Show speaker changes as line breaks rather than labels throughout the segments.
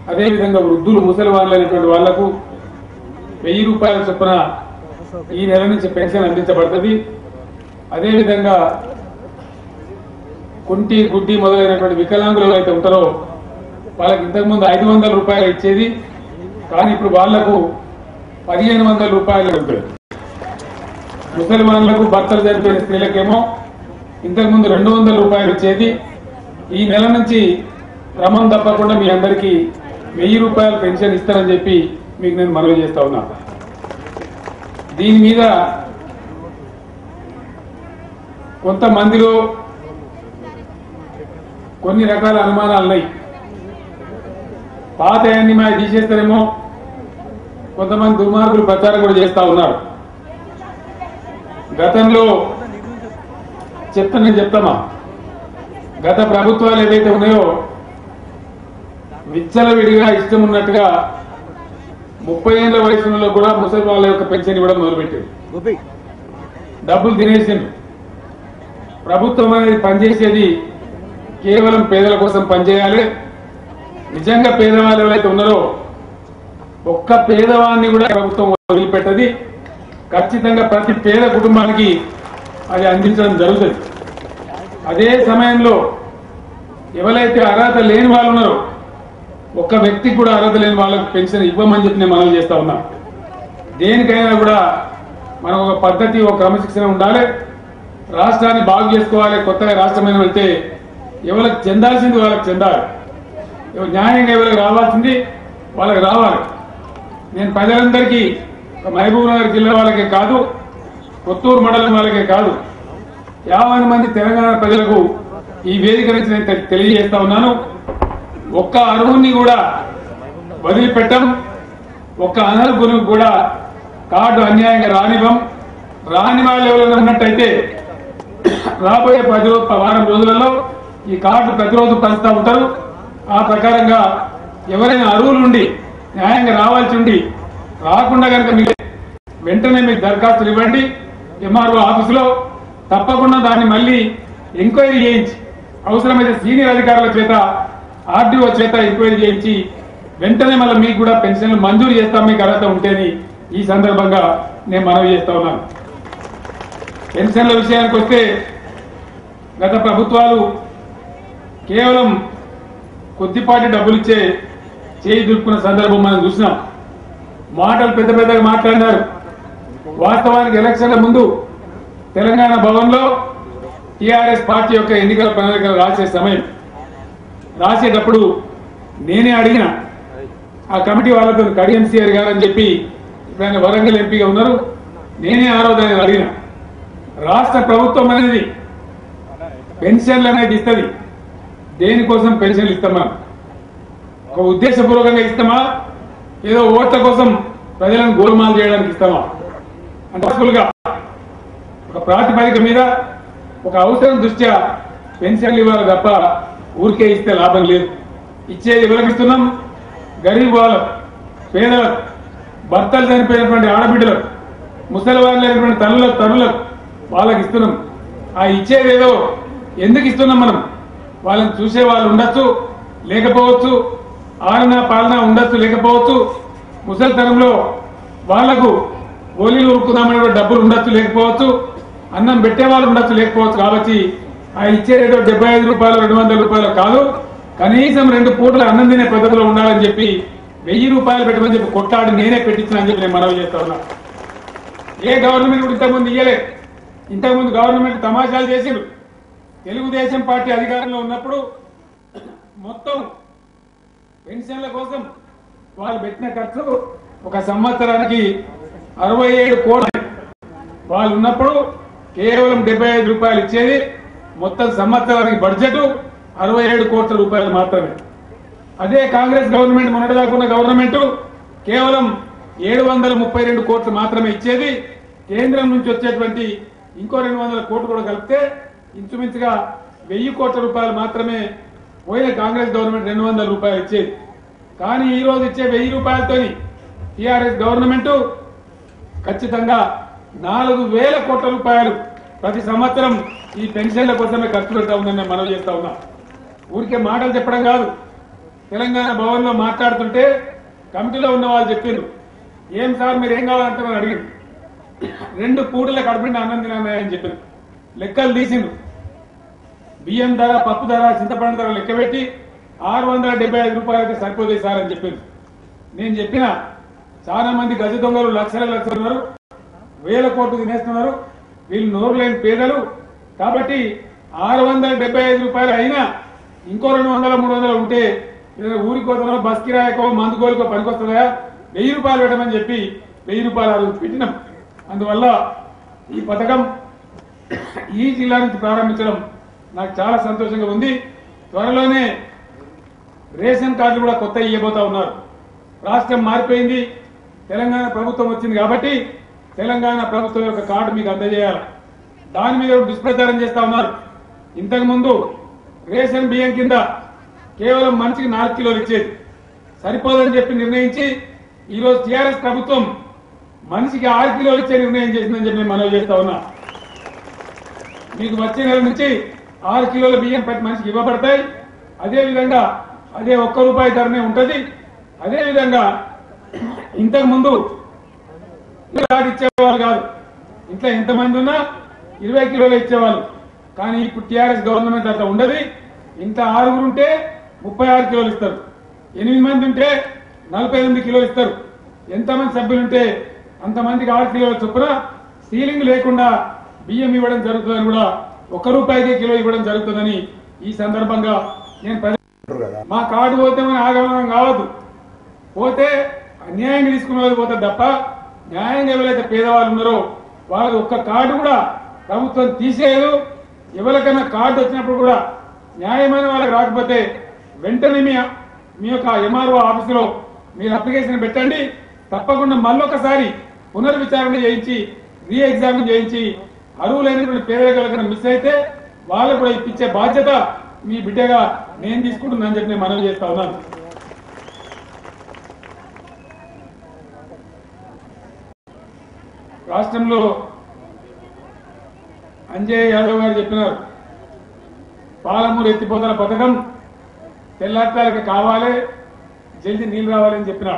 అదేవిధంగా వృద్ధులు ముసలి వాళ్ళు అనేటువంటి వాళ్లకు వెయ్యి రూపాయల చొప్పున ఈ నెల నుంచి పెన్షన్ అందించబడుతుంది అదేవిధంగా కుంటి గుడ్డి మొదలైనటువంటి వికలాంగులు అయితే ఉంటారో వాళ్ళకి ఇంతకుముందు ఐదు వందల రూపాయలు ఇచ్చేది కానీ ఇప్పుడు వాళ్లకు పదిహేను వందల రూపాయలు ఉంటుంది ముసలిమాన్లకు భర్తలు చనిపోయిన స్త్రీలకేమో ఇంతకుముందు రెండు వందల రూపాయలు ఇచ్చేది ఈ నెల నుంచి క్రమం తప్పకుండా మీ అందరికీ వెయ్యి రూపాయలు పెన్షన్ ఇస్తారని చెప్పి మీకు నేను మనవి చేస్తా ఉన్నా దీని మీద కొంతమందిలో కొన్ని రకాల అనుమానాలు ఉన్నాయి పాత అన్ని మా తీసేస్తారేమో కొంతమంది దుర్మార్గులు ప్రచారం కూడా చేస్తా ఉన్నారు గతంలో చెప్తా నేను చెప్తామా గత ప్రభుత్వాలు ఏవైతే ఉన్నాయో విచ్చలవిడిగా ఇష్టం ఉన్నట్టుగా ముప్పై ఏళ్ల వయసులో కూడా ముసలి వాళ్ళ యొక్క పెన్షన్ ఇవ్వడం మొదలుపెట్టింది
గోపి
డబ్బులు తినేసిండు ప్రభుత్వం అనేది పనిచేసేది కేవలం పేదల కోసం పనిచేయాలి నిజంగా పేదవాళ్ళు ఎవరైతే ఉన్నారో ఒక్క పేదవాడిని కూడా ప్రభుత్వం వదిలిపెట్టది ఖచ్చితంగా ప్రతి పేద కుటుంబానికి అది అందించడం జరుగుతుంది అదే సమయంలో ఎవరైతే అర్హత లేని వాళ్ళు ఉన్నారో ఒక్క వ్యక్తికి కూడా అర్హత లేని వాళ్ళకి పెన్షన్ ఇవ్వమని చెప్పి నేను మనవి చేస్తా ఉన్నా దేనికైనా కూడా మనం ఒక పద్ధతి ఒక క్రమశిక్షణ ఉండాలి రాష్ట్రాన్ని బాగు చేసుకోవాలి కొత్తగా రాష్ట్రమైన వెళ్తే ఎవరికి చెందాల్సింది వాళ్ళకి చెందాలి ఎవ- న్యాయంగా ఎవరికి రావాల్సింది వాళ్ళకి రావాలి నేను ప్రజలందరికీ ఒక మహబూబ్ నగర్ జిల్లా వాళ్ళకే కాదు కొత్తూరు మండలం వాళ్ళకే కాదు యాభై మంది తెలంగాణ ప్రజలకు ఈ వేదిక నుంచి నేను తె- తెలియజేస్తా ఉన్నాను ఒక్క అర్హుని కూడా వదిలిపెట్టం ఒక్క అనర్హుని కూడా కార్డు అన్యాయంగా రానివ్వం రాని వాళ్ళు ఎవరైనా ఉన్నట్టయితే రాబోయే పది రోజు వారం రోజులలో ఈ కార్డు ప్రతిరోజు పంచుతా ఉంటారు ఆ ప్రకారంగా ఎవరైనా అర్హులు ఉండి న్యాయంగా రావాల్సి ఉండి రాకుండా కనుక మీకు వెంటనే మీకు దరఖాస్తులు ఇవ్వండి ఎంఆర్ఓ ఆఫీసులో తప్పకుండా దాన్ని మళ్ళీ ఎంక్వైరీ చేయించి అవసరమైతే సీనియర్ అధికారుల చేత ఆర్డీఓ చేత ఎంక్వైరీ చేయించి వెంటనే మళ్ళీ మీకు కూడా పెన్షన్లు మంజూరు చేస్తాం మీకు అర్హత ఉంటేని ఈ సందర్భంగా నేను మనవి చేస్తా ఉన్నాను పెన్షన్ల విషయానికి వస్తే గత ప్రభుత్వాలు కేవలం కొద్దిపాటి డబ్బులు ఇచ్చే చేయి దులుపుకున్న సందర్భం మనం చూసినాం మాటలు పెద్ద పెద్దగా మాట్లాడినారు వాస్తవానికి ఎలక్షన్ల ముందు తెలంగాణ భవన్లో టీఆర్ఎస్ పార్టీ యొక్క ఎన్నికల ప్రణాళికలు రాసే సమయం రాసేటప్పుడు నేనే అడిగిన ఆ కమిటీ వాళ్ళతో కడియం సిఆర్ గారు అని చెప్పి ఇప్పుడు ఆయన వరంగల్ ఎంపీగా ఉన్నారు నేనే ఆ రోజు ఆయన అడిగిన రాష్ట్ర ప్రభుత్వం అనేది పెన్షన్లు అనేది ఇస్తుంది దేనికోసం పెన్షన్లు ఇస్తామా ఒక ఉద్దేశపూర్వకంగా ఇస్తామా ఏదో ఓట్ల కోసం ప్రజలను గోల్మాల్ చేయడానికి ఇస్తామా అంటే అసలుగా ఒక ప్రాతిపదిక మీద ఒక అవసరం దృష్ట్యా పెన్షన్లు ఇవ్వాలి తప్ప ఊరికే ఇస్తే లాభం లేదు ఇచ్చేది ఎవరికి ఇస్తున్నాం గరీబ్ వాళ్ళకు పేదలకు భర్తలు చనిపోయినటువంటి ఆడబిడ్డలకు ముసలి వాళ్ళు లేనటువంటి తల్లులకు తల్లులకు వాళ్ళకి ఇస్తున్నాం ఆ ఇచ్చేది ఏదో ఎందుకు ఇస్తున్నాం మనం వాళ్ళని చూసే వాళ్ళు ఉండొచ్చు లేకపోవచ్చు ఆలన పాలన ఉండొచ్చు లేకపోవచ్చు ముసలితనంలో వాళ్లకు గోళీలు ఉరుకుదామనే డబ్బులు ఉండొచ్చు లేకపోవచ్చు అన్నం పెట్టే వాళ్ళు ఉండొచ్చు లేకపోవచ్చు కాబట్టి ఆ ఇచ్చేదేదో డెబ్బై ఐదు రూపాయలు రెండు వందల రూపాయలు కాదు కనీసం రెండు పూటలు అన్నం తినే పద్ధతిలో ఉండాలని చెప్పి వెయ్యి రూపాయలు పెట్టమని చెప్పి కొట్టాడి నేనే పెట్టించిన అని చెప్పి నేను మనవి చేస్తా ఉన్నా ఏ గవర్నమెంట్ కూడా ఇంతకుముందు ఇయ్యలే ఇంతకుముందు గవర్నమెంట్ తమాషాలు చేసిండు తెలుగుదేశం పార్టీ అధికారంలో ఉన్నప్పుడు మొత్తం పెన్షన్ల కోసం వాళ్ళు పెట్టిన ఖర్చు ఒక సంవత్సరానికి అరవై ఏడు కోట్లు వాళ్ళు ఉన్నప్పుడు కేవలం డెబ్బై ఐదు రూపాయలు ఇచ్చేది మొత్తం సంవత్సరానికి బడ్జెట్ అరవై ఏడు కోట్ల రూపాయలు మాత్రమే అదే కాంగ్రెస్ గవర్నమెంట్ మొన్నటిదాకున్న గవర్నమెంట్ కేవలం ఏడు వందల ముప్పై రెండు కోట్లు మాత్రమే ఇచ్చేది కేంద్రం నుంచి వచ్చేటువంటి ఇంకో రెండు వందల కోట్లు కూడా కలిపితే ఇంచుమించుగా వెయ్యి కోట్ల రూపాయలు మాత్రమే పోయిన కాంగ్రెస్ గవర్నమెంట్ రెండు వందల రూపాయలు ఇచ్చేది కానీ ఈ రోజు ఇచ్చే వెయ్యి రూపాయలతోని టిఆర్ఎస్ గవర్నమెంట్ ఖచ్చితంగా నాలుగు వేల కోట్ల రూపాయలు ప్రతి సంవత్సరం ఈ పెన్షన్ల కోసమే ఖర్చు పెడతా ఉందని నేను మనవి చేస్తా ఉన్నా ఊరికే మాటలు చెప్పడం కాదు తెలంగాణ భవన్ లో మాట్లాడుతుంటే కమిటీలో ఉన్న వాళ్ళు చెప్పిండ్రు ఏం సార్ మీరు ఏం కావాలంటారని అడిగింది రెండు పూటల కడుపుండి అన్నం తినాలని చెప్పారు లెక్కలు తీసిండ్రు బియ్యం ధర పప్పు ధర చింతపండు ధర లెక్క పెట్టి ఆరు వందల డెబ్బై ఐదు రూపాయలు అయితే సరిపోతాయి సార్ అని చెప్పింది నేను చెప్పిన చాలా మంది గజ దొంగలు లక్షల లక్షలు ఉన్నారు వేల కోట్లు తినేస్తున్నారు వీళ్ళు నోరు లేని పేదలు కాబట్టి ఆరు వందల డెబ్బై ఐదు రూపాయలు అయినా ఇంకో రెండు వందల మూడు వందలు ఉంటే ఏదైనా ఊరికి పోతానో బస్ కిరాయకో మందు గోలుకో పనికొస్తుందా వెయ్యి రూపాయలు పెట్టమని చెప్పి వెయ్యి రూపాయలు ఆ రోజు పెట్టినాం అందువల్ల ఈ పథకం ఈ జిల్లా నుంచి ప్రారంభించడం నాకు చాలా సంతోషంగా ఉంది త్వరలోనే రేషన్ కార్డులు కూడా కొత్త ఇవ్వబోతా ఉన్నారు రాష్ట్రం మారిపోయింది తెలంగాణ ప్రభుత్వం వచ్చింది కాబట్టి తెలంగాణ ప్రభుత్వం యొక్క కార్డు మీకు అందజేయాలి దాని మీద దుష్ప్రచారం చేస్తా ఉన్నారు ఇంతకు ముందు రేషన్ బియ్యం కింద కేవలం మనిషికి నాలుగు కిలోలు ఇచ్చేది సరిపోదని చెప్పి నిర్ణయించి ఈరోజు టీఆర్ఎస్ ప్రభుత్వం మనిషికి ఆరు కిలోలు ఇచ్చే నిర్ణయం చేసిందని చెప్పి నేను మనవి చేస్తా ఉన్నా మీకు వచ్చే నెల నుంచి ఆరు కిలోల బియ్యం ప్రతి మనిషికి ఇవ్వబడతాయి అదే విధంగా అదే ఒక్క రూపాయి ధరనే ఉంటది అదే విధంగా ఇంతకు ముందు కార్డు ఇచ్చేవాళ్ళు కాదు ఇంట్లో ఎంతమంది ఉన్నా ఇరవై కిలోలు ఇచ్చేవాళ్ళు కానీ ఇప్పుడు టీఆర్ఎస్ గవర్నమెంట్ అట్లా ఉండదు ఇంత ఆరుగురు ఉంటే ముప్పై ఆరు కిలోలు ఇస్తారు ఎనిమిది మంది ఉంటే నలభై ఎనిమిది కిలోలు ఇస్తారు ఎంతమంది సభ్యులు ఉంటే అంతమందికి ఆరు కిలోల చొప్పున సీలింగ్ లేకుండా బియ్యం ఇవ్వడం జరుగుతుందని కూడా ఒక్క రూపాయికే కిలో ఇవ్వడం జరుగుతుందని ఈ సందర్భంగా నేను ప్రజ- మా కార్డు పోతే మన ఆగమనం కావద్దు పోతే అన్యాయంగా తీసుకున్న వాళ్ళు పోతే తప్ప న్యాయంగా ఎవరైతే పేదవాళ్ళు ఉన్నారో వాళ్ళకి ఒక్క కార్డు కూడా ప్రభుత్వం తీసేయదు ఎవరికైనా కార్డు వచ్చినప్పుడు కూడా న్యాయమైన వాళ్ళకి రాకపోతే వెంటనే మీ మీ యొక్క ఎంఆర్ఓ ఆఫీసులో మీరు అప్లికేషన్ పెట్టండి తప్పకుండా మళ్ళొకసారి పునర్విచారణ చేయించి రీ ఎగ్జామిన్ చేయించి అర్హులైనటువంటి పేదరికలకైనా మిస్ అయితే వాళ్ళకు కూడా ఇప్పించే బాధ్యత మీ బిడ్డగా నేను తీసుకుంటున్నానని చెప్పి నేను మనవి చేస్తా ఉన్నాను రాష్ట్రంలో అంజయ్ యాదవ్ గారు చెప్పినారు పాలమూరు ఎత్తిపోతల పథకం తెల్లాటాలకు కావాలి జల్దీ నీళ్ళు రావాలని చెప్పినారు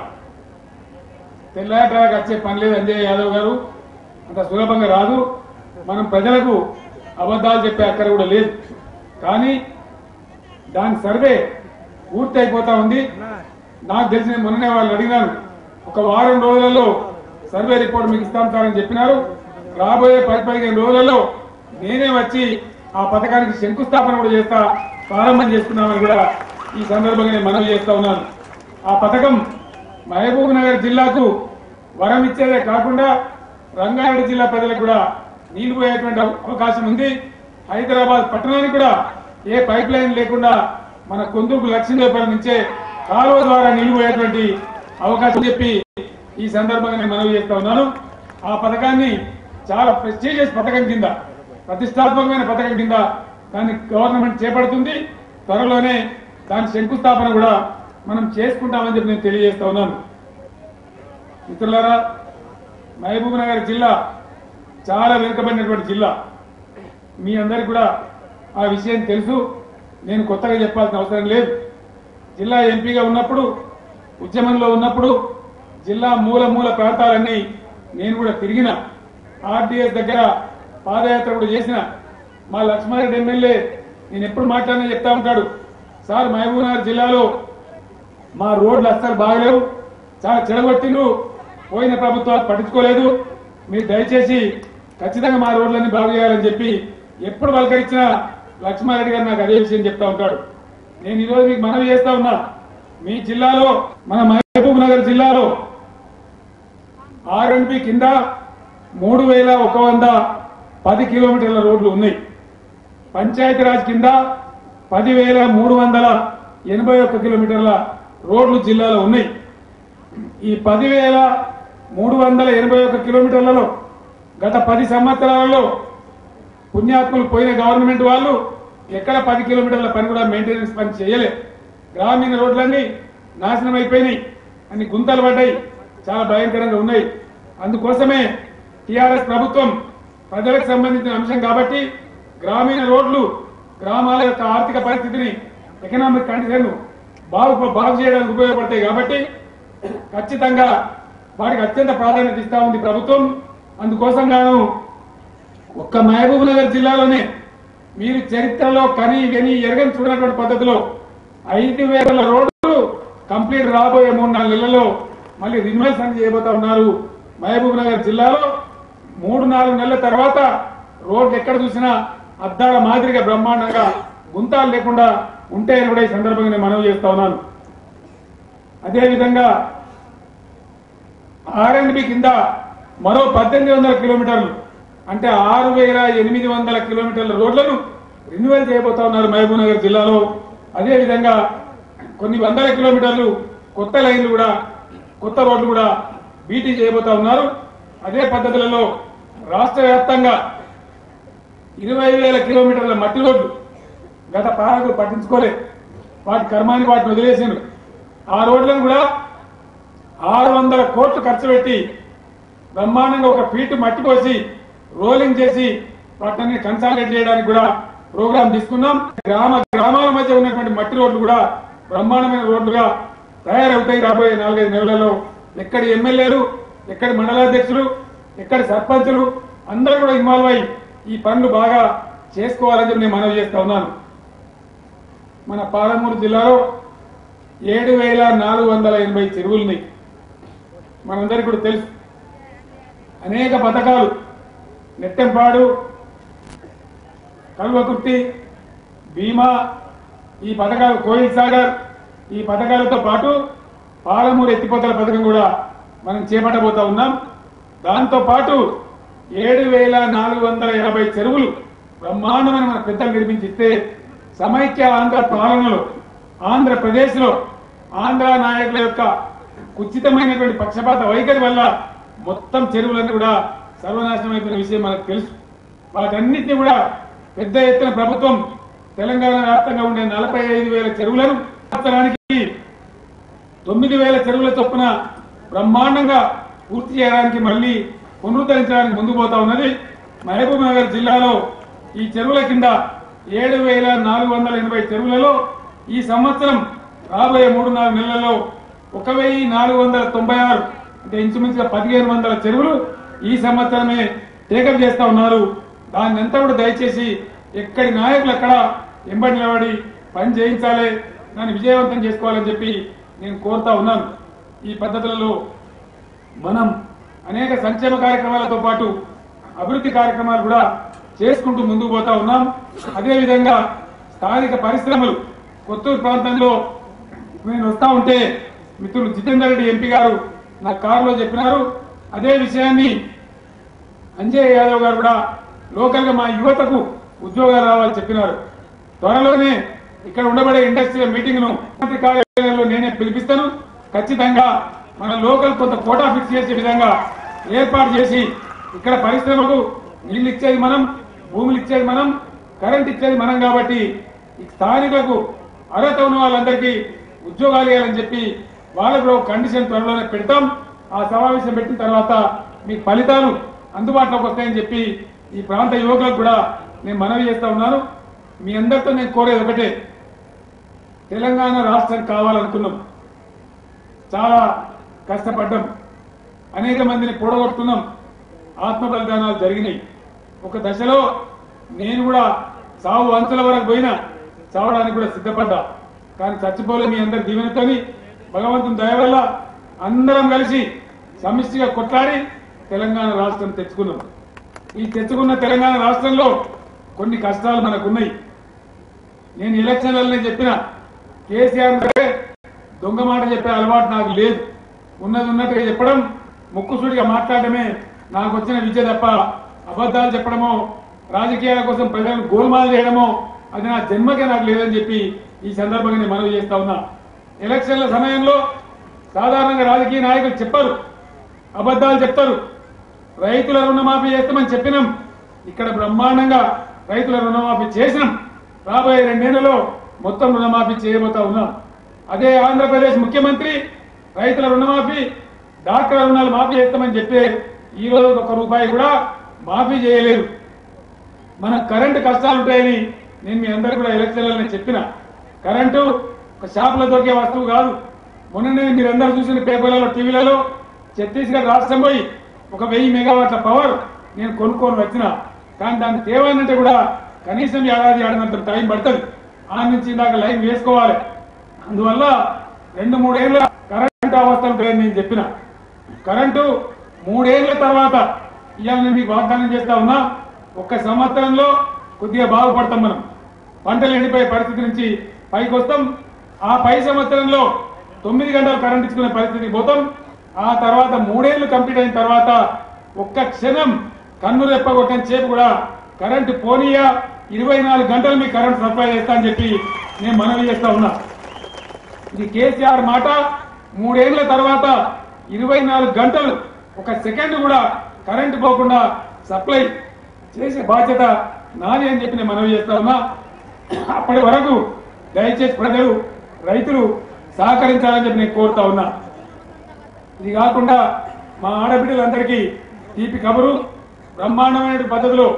తెల్లాటాలకు వచ్చే పని లేదు అంజయ్ యాదవ్ గారు అంత సులభంగా రాదు మనం ప్రజలకు అబద్ధాలు చెప్పే అక్కడ కూడా లేదు కానీ దాని సర్వే పూర్తి అయిపోతా ఉంది నాకు తెలిసిన మొన్ననే వాళ్ళు అడిగినారు ఒక వారం రోజులలో సర్వే రిపోర్ట్ మీకు ఇస్తాం సార్ అని చెప్పినారు రాబోయే పది పదిహేను రోజులలో నేనే వచ్చి ఆ పథకానికి శంకుస్థాపన కూడా చేస్తా ప్రారంభం చేసుకున్నామని కూడా ఈ సందర్భంగా నేను మనవి చేస్తా ఉన్నాను ఆ పథకం మహబూబ్ నగర్ జిల్లాకు వరం ఇచ్చేదే కాకుండా రంగారెడ్డి జిల్లా ప్రజలకు కూడా నీళ్లు పోయేటువంటి అవ- అవకాశం ఉంది హైదరాబాద్ పట్టణానికి కూడా ఏ పైప్ లైన్ లేకుండా మన కొందుకు లక్ష్మీదేవపురం నుంచే కాలువ ద్వారా నీళ్లు పోయేటువంటి అవకాశం చెప్పి ఈ సందర్భంగా నేను మనవి చేస్తా ఉన్నాను ఆ పథకాన్ని చాలా ప్రెస్టీజియస్ పథకం కింద ప్రతిష్టాత్మకమైన పథకం కింద దాన్ని గవర్నమెంట్ చేపడుతుంది త్వరలోనే దాని శంకుస్థాపన కూడా మనం చేసుకుంటామని చెప్పి నేను తెలియజేస్తా ఉన్నాను మిత్రులారా మహబూబ్ నగర్ జిల్లా చాలా వెనుకబడినటువంటి జిల్లా మీ అందరికి కూడా ఆ విషయం తెలుసు నేను కొత్తగా చెప్పాల్సిన అవసరం లేదు జిల్లా ఎంపీగా ఉన్నప్పుడు ఉద్యమంలో ఉన్నప్పుడు జిల్లా మూల మూల ప్రాంతాలన్నీ నేను కూడా తిరిగిన ఆర్డీఎస్ దగ్గర పాదయాత్ర కూడా చేసిన మా లక్ష్మారెడ్డి ఎమ్మెల్యే నేను ఎప్పుడు మాట్లాడినా చెప్తా ఉంటాడు సార్ మహబూబ్ నగర్ జిల్లాలో మా రోడ్లు అస్సలు బాగలేవు చాలా చెడగొట్టిండ్రు పోయిన ప్రభుత్వాలు పట్టించుకోలేదు మీరు దయచేసి ఖచ్చితంగా మా రోడ్లన్నీ బాగు చేయాలని చెప్పి ఎప్పుడు పలకరించినా లక్ష్మారెడ్డి గారు నాకు అదే విషయం చెప్తా ఉంటాడు నేను ఈరోజు మీకు మనవి చేస్తా ఉన్నా మీ జిల్లాలో మన మహబూబ్ నగర్ జిల్లాలో ఆర్ఎన్పి కింద మూడు వేల ఒక వంద పది కిలోమీటర్ల రోడ్లు ఉన్నాయి పంచాయతీరాజ్ కింద పదివేల మూడు వందల ఎనభై ఒక్క కిలోమీటర్ల రోడ్లు జిల్లాలో ఉన్నాయి ఈ పదివేల మూడు వందల ఎనభై ఒక్క కిలోమీటర్లలో గత పది సంవత్సరాలలో పుణ్యాత్ములు పోయిన గవర్నమెంట్ వాళ్ళు ఎక్కడ పది కిలోమీటర్ల పని కూడా మెయింటెనెన్స్ పని చేయలే గ్రామీణ రోడ్లన్నీ నాశనం అయిపోయినాయి అన్ని గుంతలు పడ్డాయి చాలా భయంకరంగా ఉన్నాయి అందుకోసమే టిఆర్ఎస్ ప్రభుత్వం ప్రజలకు సంబంధించిన అంశం కాబట్టి గ్రామీణ రోడ్లు గ్రామాల యొక్క ఆర్థిక పరిస్థితిని ఎకనామిక్ కండిషన్ బాగు బాగు చేయడానికి ఉపయోగపడతాయి కాబట్టి ఖచ్చితంగా వాటికి అత్యంత ప్రాధాన్యత ఇస్తా ఉంది ప్రభుత్వం అందుకోసం గాను ఒక్క మహబూబ్ నగర్ జిల్లాలోనే మీరు చరిత్రలో కని గని ఎరగని చూడనటువంటి పద్ధతిలో ఐదు వేల రోడ్లు కంప్లీట్ రాబోయే మూడు నాలుగు నెలల్లో మళ్ళీ రిన్వెల్స్ అని చేయబోతా ఉన్నారు మహబూబ్ నగర్ జిల్లాలో మూడు నాలుగు నెలల తర్వాత రోడ్లు ఎక్కడ చూసినా అద్దాల మాదిరిగా బ్రహ్మాండంగా గుంతాలు లేకుండా ఉంటాయని కూడా ఈ సందర్భంగా నేను మనవి చేస్తా ఉన్నాను అదేవిధంగా ఆర్ఎండ్బి కింద మరో పద్దెనిమిది వందల కిలోమీటర్లు అంటే ఆరు వేల ఎనిమిది వందల కిలోమీటర్ల రోడ్లను రెన్యువల్ చేయబోతా ఉన్నారు మహబూబ్ నగర్ జిల్లాలో అదేవిధంగా కొన్ని వందల కిలోమీటర్లు కొత్త లైన్లు కూడా కొత్త రోడ్లు కూడా బీటీ చేయబోతా ఉన్నారు అదే పద్ధతులలో రాష్ట్ర వ్యాప్తంగా ఇరవై వేల కిలోమీటర్ల మట్టి రోడ్లు గత పాలకులు పట్టించుకోలే వాటి కర్మాన్ని వాటిని వదిలేసిండ్రు ఆ రోడ్లను కూడా ఆరు వందల కోట్లు ఖర్చు పెట్టి బ్రహ్మాండంగా ఒక ఫీట్ మట్టి పోసి రోలింగ్ చేసి వాటిని కన్సాలిడేట్ చేయడానికి కూడా ప్రోగ్రాం తీసుకున్నాం గ్రామ గ్రామాల మధ్య ఉన్నటువంటి మట్టి రోడ్లు కూడా బ్రహ్మాండమైన రోడ్లుగా తయారవుతాయి రాబోయే నాలుగైదు నెలలలో ఎక్కడి ఎమ్మెల్యేలు ఎక్కడి మండలాధ్యక్షులు ఎక్కడి సర్పంచులు అందరూ కూడా ఇన్వాల్వ్ అయ్యి ఈ పనులు బాగా చేసుకోవాలని చెప్పి నేను మనవి చేస్తా ఉన్నాను మన పాలమూరు జిల్లాలో ఏడు వేల నాలుగు వందల ఎనభై చెరువులున్నాయి మనందరికీ కూడా తెలుసు అనేక పథకాలు నెట్టెంపాడు కల్వకుర్తి భీమా ఈ పథకాలు కోయిల్ సాగర్ ఈ పథకాలతో పాటు పాలమూరు ఎత్తిపోతల పథకం కూడా మనం చేపట్టబోతా ఉన్నాం దాంతో పాటు ఏడు వేల నాలుగు వందల యాభై చెరువులు బ్రహ్మాండమైన మన పెద్దలు నిర్మించిస్తే సమైక్య ఆంధ్ర పాలనలో ఆంధ్రప్రదేశ్లో ఆంధ్ర నాయకుల యొక్క కుచితమైనటువంటి పక్షపాత వైఖరి వల్ల మొత్తం చెరువులన్నీ కూడా సర్వనాశనం అయిపోయిన విషయం మనకు తెలుసు వాటన్నిటిని కూడా పెద్ద ఎత్తున ప్రభుత్వం తెలంగాణ వ్యాప్తంగా ఉండే నలభై ఐదు వేల చెరువులను సంవత్సరానికి తొమ్మిది వేల చెరువుల చొప్పున బ్రహ్మాండంగా పూర్తి చేయడానికి మళ్ళీ పునరుద్ధరించడానికి ముందుకు పోతా ఉన్నది మహబూబ్ నగర్ జిల్లాలో ఈ చెరువుల కింద ఏడు వేల నాలుగు వందల ఎనభై చెరువులలో ఈ సంవత్సరం రాబోయే మూడు నాలుగు నెలలలో ఒక వెయ్యి నాలుగు వందల తొంభై ఆరు అంటే ఇంచుమించుగా పదిహేను వందల చెరువులు ఈ సంవత్సరమే టేకప్ చేస్తా ఉన్నారు దాన్ని అంతా కూడా దయచేసి ఎక్కడి నాయకులు అక్కడ ఎంబడి నిలబడి పని చేయించాలి దాన్ని విజయవంతం చేసుకోవాలని చెప్పి నేను కోరుతా ఉన్నాను ఈ పద్ధతులలో మనం అనేక సంక్షేమ కార్యక్రమాలతో పాటు అభివృద్ధి కార్యక్రమాలు కూడా చేసుకుంటూ ముందుకు పోతా ఉన్నాం అదేవిధంగా స్థానిక పరిశ్రమలు కొత్తూరు ప్రాంతంలో నేను వస్తా ఉంటే మిత్రులు జితేందర్ రెడ్డి ఎంపీ గారు నా కారులో చెప్పినారు అదే విషయాన్ని అంజయ్ యాదవ్ గారు కూడా లోకల్ గా మా యువతకు ఉద్యోగాలు రావాలని చెప్పినారు త్వరలోనే ఇక్కడ ఉండబడే ఇండస్ట్రియల్ మీటింగ్ ను మంత్రి కార్యాలయంలో నేనే పిలిపిస్తాను ఖచ్చితంగా మన లోకల్ కొంత కోటా ఫిక్స్ చేసే విధంగా ఏర్పాటు చేసి ఇక్కడ పరిశ్రమకు నీళ్లు ఇచ్చేది మనం భూములు ఇచ్చేది మనం కరెంట్ ఇచ్చేది మనం కాబట్టి ఈ స్థానికులకు అర్హత ఉన్న వాళ్ళందరికీ ఉద్యోగాలు ఇవ్వాలని చెప్పి వాళ్ళకు కూడా ఒక కండిషన్ త్వరలోనే పెడతాం ఆ సమావేశం పెట్టిన తర్వాత మీకు ఫలితాలు అందుబాటులోకి వస్తాయని చెప్పి ఈ ప్రాంత యువకులకు కూడా నేను మనవి చేస్తా ఉన్నాను మీ అందరితో నేను కోరేది ఒకటే తెలంగాణ రాష్ట్రం కావాలనుకున్నాం చాలా కష్టపడ్డాం అనేక మందిని కూడగొట్టుకున్నాం ఆత్మ బలిదానాలు జరిగినాయి ఒక దశలో నేను కూడా సావు అంచుల వరకు పోయినా చావడానికి కూడా సిద్ధపడ్డా కానీ చచ్చిపోలే మీ అందరి దీవెనతోని భగవంతుని దయ వల్ల అందరం కలిసి సమిష్టిగా కొట్లాడి తెలంగాణ రాష్ట్రం తెచ్చుకున్నాం ఈ తెచ్చుకున్న తెలంగాణ రాష్ట్రంలో కొన్ని కష్టాలు మనకున్నాయి నేను ఎలక్షన్లలో చెప్పిన కేసీఆర్ సరే దొంగ మాట చెప్పే అలవాటు నాకు లేదు ఉన్నది ఉన్నట్టుగా చెప్పడం ముక్కుసూడిగా మాట్లాడటమే నాకు వచ్చిన విద్య తప్ప అబద్ధాలు చెప్పడమో రాజకీయాల కోసం ప్రజలను గోల్మాల్ చేయడమో అది నా జన్మకే నాకు లేదని చెప్పి ఈ సందర్భంగా నేను మనవి చేస్తా ఉన్నా ఎలక్షన్ల సమయంలో సాధారణంగా రాజకీయ నాయకులు చెప్పరు అబద్ధాలు చెప్తారు రైతుల రుణమాఫీ చేస్తామని చెప్పినాం ఇక్కడ బ్రహ్మాండంగా రైతుల రుణమాఫీ చేసినాం రాబోయే రెండేళ్లలో మొత్తం రుణమాఫీ చేయబోతా ఉన్నాం అదే ఆంధ్రప్రదేశ్ ముఖ్యమంత్రి రైతుల రుణమాఫీ డాక్టర్ రుణాలు మాఫీ చేస్తామని చెప్పి ఈ రోజు ఒక రూపాయి కూడా మాఫీ చేయలేదు మన కరెంటు కష్టాలు ఉంటాయని నేను మీ అందరికీ కూడా ఎలక్షన్లలో చెప్పిన కరెంటు ఒక షాపులో దొరికే వస్తువు కాదు మొన్ననే మీరందరూ చూసిన పేపర్లలో టీవీలలో ఛత్తీస్గఢ్ రాష్ట్రం పోయి ఒక వెయ్యి మెగావాట్ల పవర్ నేను కొనుక్కొని వచ్చిన కానీ దాన్ని తేవాలంటే కూడా కనీసం ఏడాది ఏడాది టైం పడుతుంది ఆ నుంచి ఇందాక లైన్ వేసుకోవాలి అందువల్ల రెండు మూడేళ్ల కరెంట్ అవస్థలు ఉంటాయని నేను చెప్పిన కరెంటు మూడేళ్ల తర్వాత ఇవాళ నేను మీకు వాగ్దానం చేస్తా ఉన్నా ఒక్క సంవత్సరంలో కొద్దిగా బాగుపడతాం మనం పంటలు ఎండిపోయే పరిస్థితి నుంచి పైకి వస్తాం ఆ పై సంవత్సరంలో తొమ్మిది గంటలు కరెంట్ ఇచ్చుకునే పరిస్థితికి పోతాం ఆ తర్వాత మూడేళ్లు కంప్లీట్ అయిన తర్వాత ఒక్క క్షణం కన్ను రెప్పగొట్టని చేపు కూడా కరెంటు పోనీయా ఇరవై నాలుగు గంటలు మీకు కరెంట్ సప్లై చేస్తా అని చెప్పి నేను మనవి చేస్తా ఉన్నా ఇది కేసీఆర్ మాట మూడేళ్ల తర్వాత ఇరవై నాలుగు గంటలు ఒక సెకండ్ కూడా కరెంటు పోకుండా సప్లై చేసే బాధ్యత నాది అని చెప్పి నేను మనవి చేస్తా ఉన్నా అప్పటి వరకు దయచేసి ప్రజలు రైతులు సహకరించాలని చెప్పి నేను కోరుతా ఉన్నా ఇది కాకుండా మా ఆడబిడ్డలందరికీ తీపి కబురు బ్రహ్మాండమైన పద్ధతిలో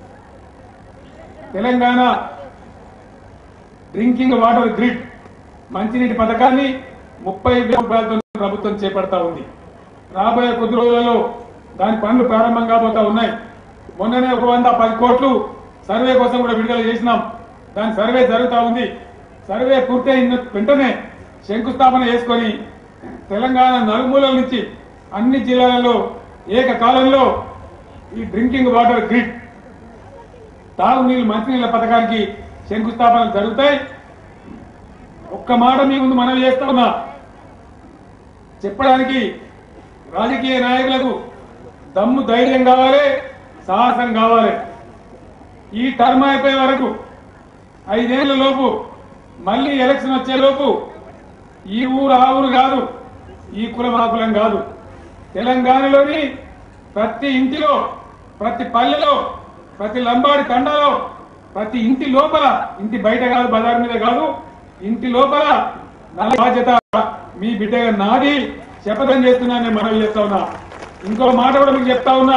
తెలంగాణ డ్రింకింగ్ వాటర్ గ్రిడ్ మంచినీటి పథకాన్ని ముప్పై వేల రూపాయలతో ప్రభుత్వం చేపడతా ఉంది రాబోయే కొద్ది రోజులలో దాని పనులు ప్రారంభం కాబోతా ఉన్నాయి మొన్ననే ఒక వంద పది కోట్లు సర్వే కోసం కూడా విడుదల చేసినాం దాని సర్వే జరుగుతా ఉంది సర్వే పూర్తయిన వెంటనే శంకుస్థాపన చేసుకొని తెలంగాణ నలుమూలల నుంచి అన్ని జిల్లాలలో ఏకకాలంలో ఈ డ్రింకింగ్ వాటర్ గ్రిడ్ తాగునీళ్ళు మంచినీళ్ళ పథకానికి శంకుస్థాపనలు జరుగుతాయి ఒక్క మాట మీ ముందు మనవి చేస్తా ఉన్నా చెప్పడానికి రాజకీయ నాయకులకు దమ్ము ధైర్యం కావాలి సాహసం కావాలి ఈ టర్మ్ అయిపోయే వరకు ఐదేళ్ల లోపు మళ్ళీ ఎలక్షన్ వచ్చే లోపు ఈ ఊరు ఆ ఊరు కాదు ఈ కులం ఆ కులం కాదు తెలంగాణలోని ప్రతి ఇంటిలో ప్రతి పల్లెలో ప్రతి లంబాడి తండాలో ప్రతి ఇంటి లోపల ఇంటి బయట కాదు బజార్ మీద కాదు ఇంటి లోపల నా బాధ్యత మీ బిడ్డగా నాది శపథం చేస్తున్నా నేను మనవి చేస్తా ఉన్నా ఇంకో మాట కూడా మీకు చెప్తా ఉన్నా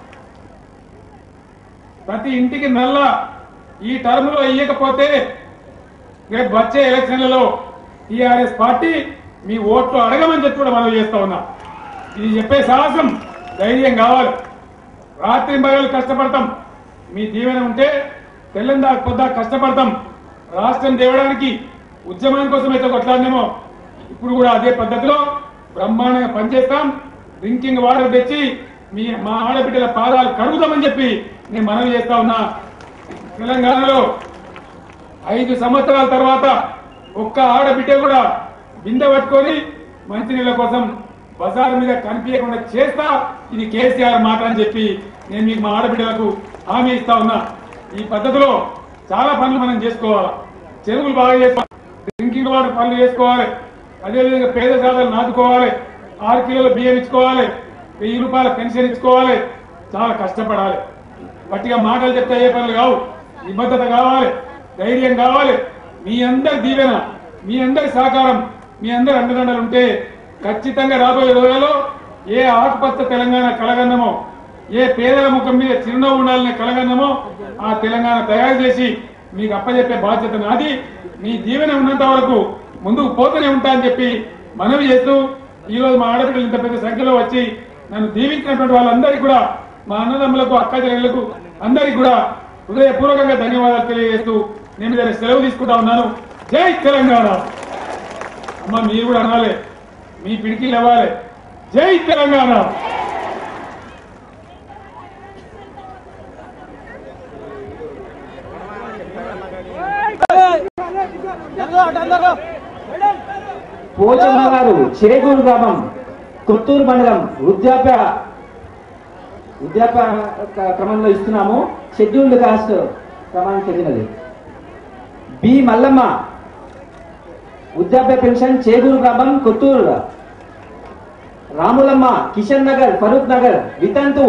ప్రతి ఇంటికి నల్ల ఈ టర్మ్ లో ఇయ్యకపోతే రేపు వచ్చే ఎలక్షన్లలో టీఆర్ఎస్ పార్టీ మీ ఓట్లు అడగమని చెప్పి కూడా మనం చేస్తా ఉన్నా ఇది చెప్పే సాహసం ధైర్యం కావాలి రాత్రి మగలు కష్టపడతాం మీ దీవెన ఉంటే తెల్లందా పొద్దా కష్టపడతాం రాష్ట్రం తేవడానికి ఉద్యమం కోసం అయితే కొట్లాడినేమో ఇప్పుడు కూడా అదే పద్ధతిలో బ్రహ్మాండంగా పనిచేస్తాం డ్రింకింగ్ వాటర్ తెచ్చి మీ మా ఆడబిడ్డల పాదాలు కడుగుతామని చెప్పి నేను మనవి చేస్తా ఉన్నా తెలంగాణలో ఐదు సంవత్సరాల తర్వాత ఒక్క ఆడబిడ్డ కూడా బిందె పట్టుకొని మంచినీళ్ళ కోసం బజారు మీద కనిపించకుండా చేస్తా ఇది కేసీఆర్ మాట అని చెప్పి నేను మీకు మా ఆడబిడ్డలకు హామీ ఇస్తా ఉన్నా ఈ పద్ధతిలో చాలా పనులు మనం చేసుకోవాలి చెరువులు బాగా చేసుకోవాలి డ్రింకింగ్ వాటర్ పనులు చేసుకోవాలి అదేవిధంగా పేద సాధనలు నాటుకోవాలి ఆరు కిలోల బియ్యం ఇచ్చుకోవాలి వెయ్యి రూపాయల పెన్షన్ ఇచ్చుకోవాలి చాలా కష్టపడాలి వట్టిగా మాటలు చెప్తే అయ్యే పనులు కావు నిబద్ధత కావాలి ధైర్యం కావాలి మీ అందరి దీవెన మీ అందరి సహకారం మీ అందరి అండదండలు ఉంటే ఖచ్చితంగా రాబోయే రోజులలో ఏ ఆకుపచ్చ తెలంగాణ కలగన్నమో ఏ పేదల ముఖం మీద చిరునవ్వు ఉండాలనే కలగన్నమో ఆ తెలంగాణ తయారు చేసి మీకు అప్పచెప్పే బాధ్యత నాది మీ దీవెన ఉన్నంత వరకు ముందుకు పోతూనే ఉంటా అని చెప్పి మనవి చేస్తూ ఈ రోజు మా ఆడపిల్లలు ఇంత పెద్ద సంఖ్యలో వచ్చి నన్ను దీవించినటువంటి వాళ్ళందరికీ కూడా మా అన్నదమ్ములకు అక్క చెల్లెళ్లకు అందరికీ కూడా హృదయపూర్వకంగా ధన్యవాదాలు తెలియజేస్తూ నేను దాన్ని సెలవు తీసుకుంటా ఉన్నాను జై తెలంగాణ అమ్మ మీరు కూడా అనాలి మీ పిడికిలు ఇవ్వాలి జై తెలంగాణ
పోచమ్మ గారు చిరేగూరు గ్రామం కొత్తూరు మండలం వృద్ధాప్య వృద్ధాప్య క- క్రమంలో ఇస్తున్నాము షెడ్యూల్డ్ కాస్ట్ క్రమానికి చెందినది బి మల్లమ్మ వృద్ధాప్య పెన్షన్ చేగూరు గ్రామం కొత్తూరు రాములమ్మ కిషన్ నగర్ ఫరూక్ నగర్ వితంతు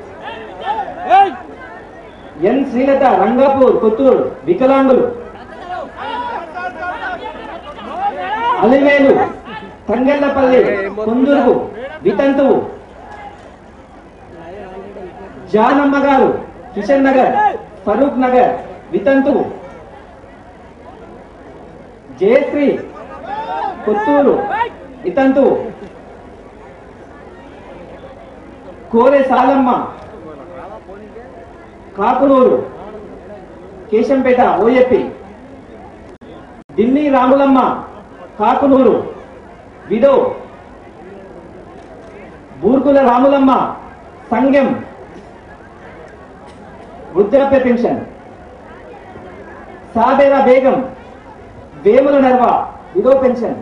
ఎన్ శ్రీలత రంగాపూర్ కొత్తూరు వికలాంగులు అలివేలు తంగెళ్లపల్లి కుందురుగు వితంతువు జానమ్మ గారు కిషన్ నగర్ ఫరూక్ నగర్ వితంతువు జయశ్రీ కొత్తూరు ఇతంతు కోరె సాలమ్మ కాకునూరు కేశంపేట ఓఎప్పి దిన్ని రాములమ్మ కాకునూరు విడో బూర్గుల రాములమ్మ సంగం వృద్ధాప్య pension Sabera Begum Vemula Narva widow pension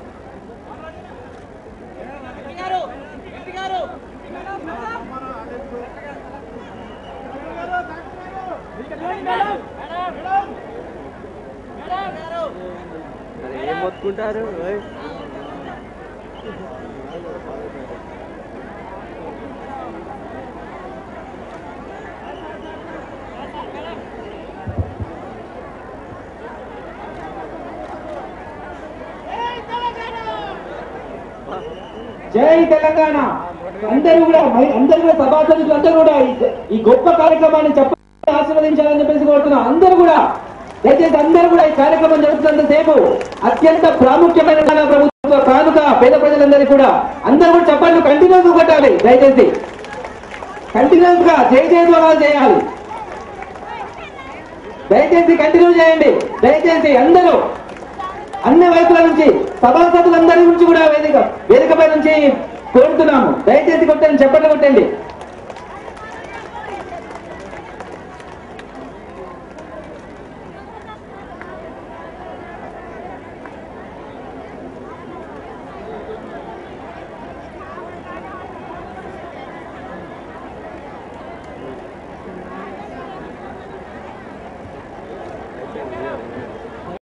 ఏం మొత్తుకుంటారు ఓయ్.
జై తెలంగాణ అందరూ కూడా మహి- అందరూ కూడా సభాసదులు అందరూ కూడా ఈ- ఈ గొప్ప కార్యక్రమాన్ని చెప్ప ఆశీర్వదించాలని చెప్పేసి కోరుతున్నాం అందరూ కూడా దయచేసి అందరూ కూడా ఈ కార్యక్రమం జరుగుతున్నంత సేపు అత్యంత ప్రాముఖ్యమైన మన ప్రభుత్వ కానుక పేద ప్రజలందరికీ కూడా అందరూ కూడా చెప్పండి కంటిన్యూస్ కొట్టాలి దయచేసి కంటిన్యూస్ గా జై జై ద్వారాలు చేయాలి దయచేసి కంటిన్యూ చేయండి దయచేసి అందరూ అన్ని వైపుల నుంచి సభాసదులందరి నుంచి కూడా వేదిక వేదికపై నుంచి కోరుతున్నాము దయచేసి కొట్టండి చెప్పండి కొట్టండి